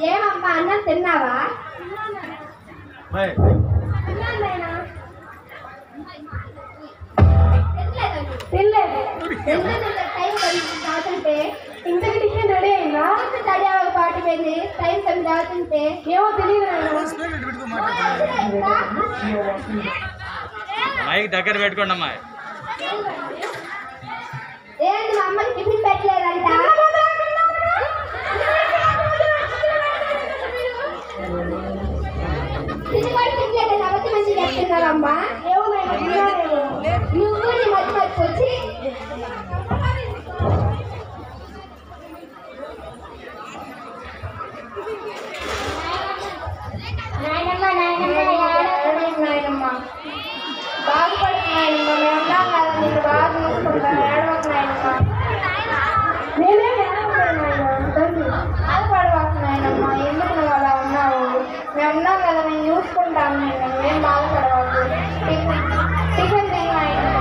ఏమమ్మా అన్నం తిన్నావా బాయ్ తిన్నాను నాయనా. తినలేదు ఎందుకు ఇంత టైం పడుతుంది దాచుంటే ఇంతకి టిఫిన్ రెడీ అయిందా రెడీ అవ్వక పాటు పోయింది టైం తొమ్మిది దాచుంటే ఏమో తెలియదు మైక్ దగ్గర పెట్టుకోండి అమ్మా ఏంటి మా అమ్మకి టిఫిన్ పెట్టలేదంట తిని కూడా తినలేదు కాబట్టి మంచిగా చెప్తున్నారమ్మా ఏమో నువ్వు నీ మధ్య మధ్య వచ్చి నాయనమ్మ నాయనమ్మ ఏడవలేదు నాయనమ్మ బాగుపడు నాయనమ్మ మేము ఉన్నాం కదా నిన్ను బాగా చూసుకుంటాం ఏడవకు నాయనమ్మ నేనే ఏడవలేదు నాయన బాధపడవాకు నాయనమ్మ ఎందుకు నువ్వు అలా ఉన్నావు మేము ఉన్నాం కదా నేను చూసుకుంటాను నేను నువ్వేం బాధపడవాకు టిఫిన్ టిఫిన్ తిని నాయనమ్మ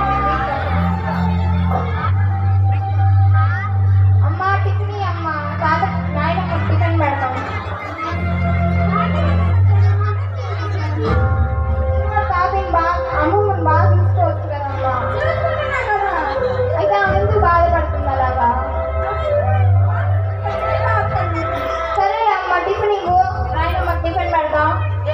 అమ్మ టిఫిన్ అమ్మ తాత నాయనమ్మ టిఫిన్ పెడతాం తాతని బాగా అమ్మమ్మని బాగా చూసుకోవచ్చు కదమ్మా అయితే ఆమె ఎందుకు బాధపడుతుంది అలాగా సరే అమ్మ టిఫిన్ ఇవ్వు నాయనమ్మ టిఫిన్ పెడతాం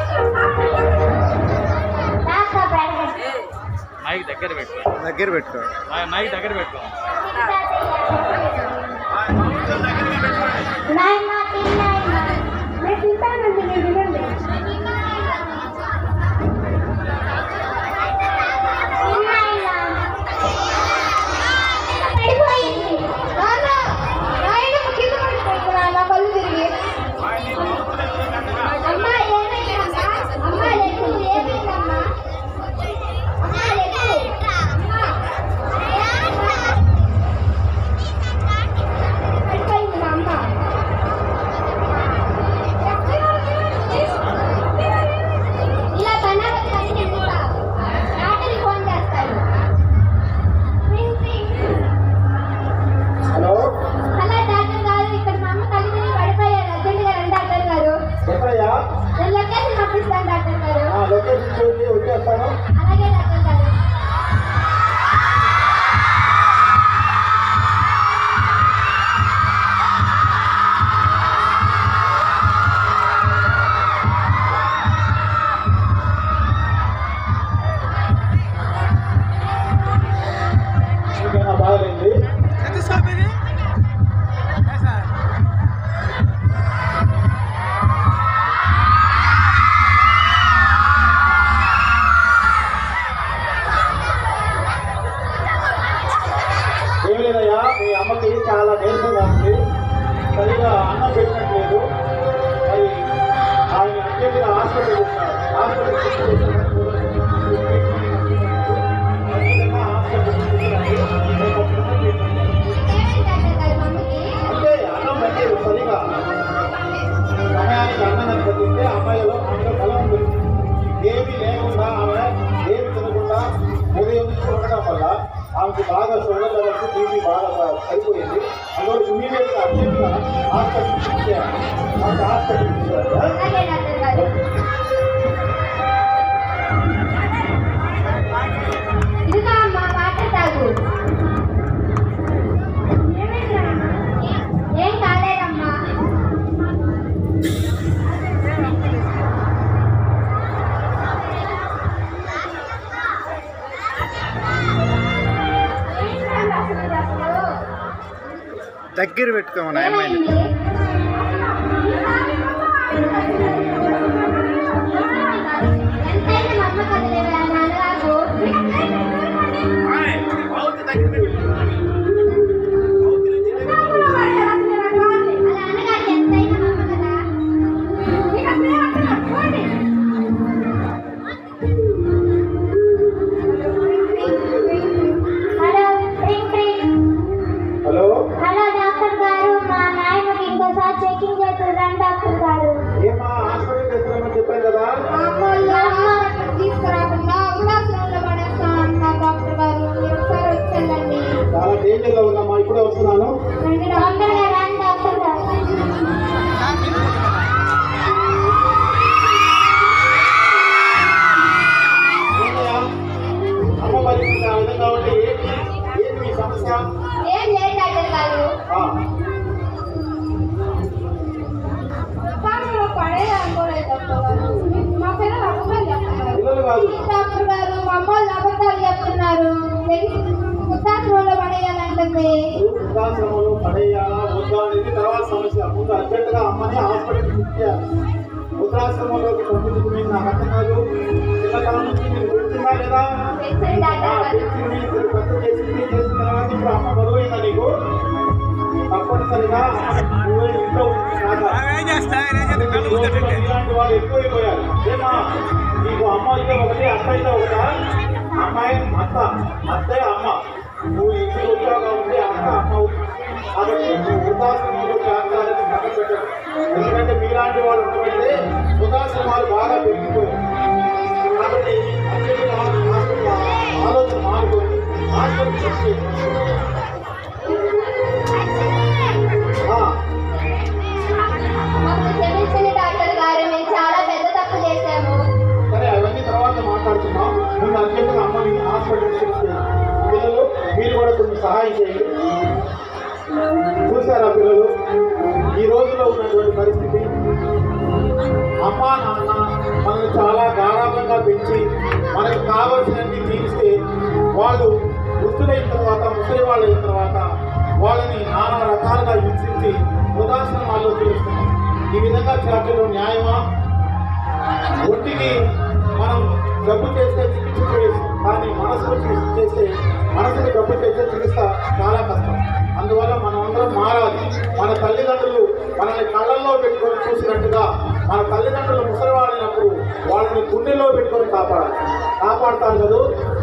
మైక్ దగ్గర పెట్టుకో దగ్గర పెట్టుకో మై- మైక్ దగ్గర పెట్టుకో నాయన తిన్నాయన నేను తింటానండి మీరు తినండి కళ్ళు తిరిగి అమ్మా ఏమైందమ్మా అమ్మా లెక్కు ఏమైందమ్మా అమ్మా లెక్కు అమ్మా పడిపోయింది మా అమ్మ ఇలా తనాలకు పని చెప్తా డాక్టర్లు ఫోన్ చేస్తారు హలో హలో డాక్టర్ గారు ఇక్కడ మా అమ్మ తల్లిదండ్రులు పడిపోయారు అర్జెంటుగా రండి డాక్టర్ గారు ఎక్కడయ్యా నేను లొకేషన్ పంపిస్తాను డాక్టర్ గారు ఆ లొకేషన్ చూసి వచ్చేస్తాను అలాగే డాక్టర్ గారు మీకైనా బాగాలేండి ఏం లేదయ్యా మీ అమ్మకి చాలా నీరసంగా ఉంది సరిగా అన్నం పెట్టినట్లేదు మరి ఆయన అర్జెంటుగా హాస్పిటల్ ఉన్నారు హాస్పిటల్ తీసుకెళ్తాను. అర్జెంటుగా హాస్పిటల్ తీసుకెళ్ళండి. రేపు పొద్దున్న పెట్టండి. ఏమైంది డాక్టర్ గారు మమ్మీకి అంటే అన్నం పెట్టేది సరిగా సమయానికి అన్నం పెట్టిస్తే అమ్మాయిలో ఆమెలో బలం ఉంటుంది ఏమీ లేకుండా ఆమె ఏమి తినకుండా ఉదయం నుంచి ఉండడం వల్ల ఆమెకు బాగా షుగర్ లెవెల్స్ బీపీ బాగా అయిపోయింది అందువల్ల ఇమీడియట్గా అర్జెంట్గా హాస్పిటల్ తీసుకెళ్ళాలి ఆమె హాస్పిటల్ తీసుకెళ్ళాలి అలాగే డాక్టర్ గారు ఇదిగో అమ్మా వాటర్ తాగు ఏం కాలేదమ్మా దగ్గర పెట్టుకోమని ఏమైంది ఎంతైనా మమ్మ కదలేవే నాన్నగారు అలా అన్నగారికి ఎంతైనా మమ్మ కదా hello ring ring hello hello doctor garu మా నాయనకి ఇంకోసారి చెకింగ్ చేస్తున్నారు డాక్టర్ గారు ఏమా హాస్పిటల్ తీసుకురామని చెప్పాను కదా తీసుకురాకుండా ఉదాసనంలో పడేస్తా అంటున్నారు డాక్టర్ గారు మీరు ఒకసారి వచ్చేయండి చాలా డేంజర్లో ఉందమ్మా ఇప్పుడే వస్తున్నాను తొందరగా రండి డాక్టర్ గారు కాదు డాక్టర్ గారు మా అమ్మ వాళ్ళు అబద్ధాలు చెప్తున్నారు వృద్ధాశ్రమంలో పడేయాలంటుంది వృద్ధాశ్రమంలో పడేయాలా వద్దా అనేది తర్వాత సమస్య ముందు అర్జెంటుగా అమ్మని హాస్పిటల్కి తీసుకెళ్ళాలి వృద్ధాశ్రమంలోకి పంపించుకుని నాకు అర్థం కాదు చిన్నతనం నుంచి మీరు గుర్తుందా లేదా తెలిసింది ఆ, డాక్టర్ గారు పెంచింది, ఇప్పుడు పెద్ద చేసింది చేసిన తర్వాత ఇప్పుడు అమ్మ బరువైందా నీకు తప్పనిసరిగా అమ్మ నువ్వే ఇంట్లో ఉంటున్నాక ఇలాంటి వాళ్ళు ఎక్కువైపోయారు ఏమా నీకు అమ్మ అయితే ఒకటి అత్త అయితే ఒకటా అమ్మాయి అత్త అత్తే అమ్మ నువ్వు ఇంటి ఉద్యోగం ఉంటే అత్త అమ్మ అవుతుంది. కాబట్టి నువ్వు వృద్ధాశ్రమంలో చేస్తారని పక్కన పెట్టారు ఎందుకంటే మీలాంటి వాళ్ళు ఉండబట్టే వృద్ధాశ్రమాలు బాగా పెరిగిపోయాయి కాబట్టి అత్యంత ఆలోచన మారుకొని హాస్పిటల్ చెప్పి మాకు క్షమించండి డాక్టర్ గారు మేము చాలా పెద్ద తప్పు చేశాము సరే అవన్నీ తర్వాత మాట్లాడుతున్నాం ముందు అర్జెంటుగా అమ్మని హాస్పిటల్ తీసుకెళ్ళి పిల్లలు మీరు కూడా కొంచెం సహాయం చేయండి చూసారా పిల్లలు ఈ రోజులో ఉన్నటువంటి పరిస్థితి అమ్మా నాన్న మనల్ని చాలా గారాభంగా పెంచి మనకు కావలసినన్ని తీరిస్తే వాళ్ళు వృద్ధులైన తర్వాత ముసలి వాళ్ళు అయిన తర్వాత వాళ్ళని నానా రకాలుగా హింసించి ఉదాసనాల్లో తీరుస్తున్నాం ఈ విధంగా చేయడంలో న్యాయమా ఒంటికి మనం డబ్బు చేస్తే చికిత్స చేయొచ్చు కానీ మనసుకు చికిత్స చేస్తే మనసుకి డబ్బు చేస్తే చికిత్స చాలా కష్టం అందువల్ల మనం అందరం మారాలి మన తల్లిదండ్రులు మనల్ని కళ్ళల్లో పెట్టుకొని చూసినట్టుగా మన తల్లిదండ్రులు ముసలివాడినప్పుడు వాళ్ళని గుండెల్లో పెట్టుకొని కాపాడాలి కాపాడతారు కదా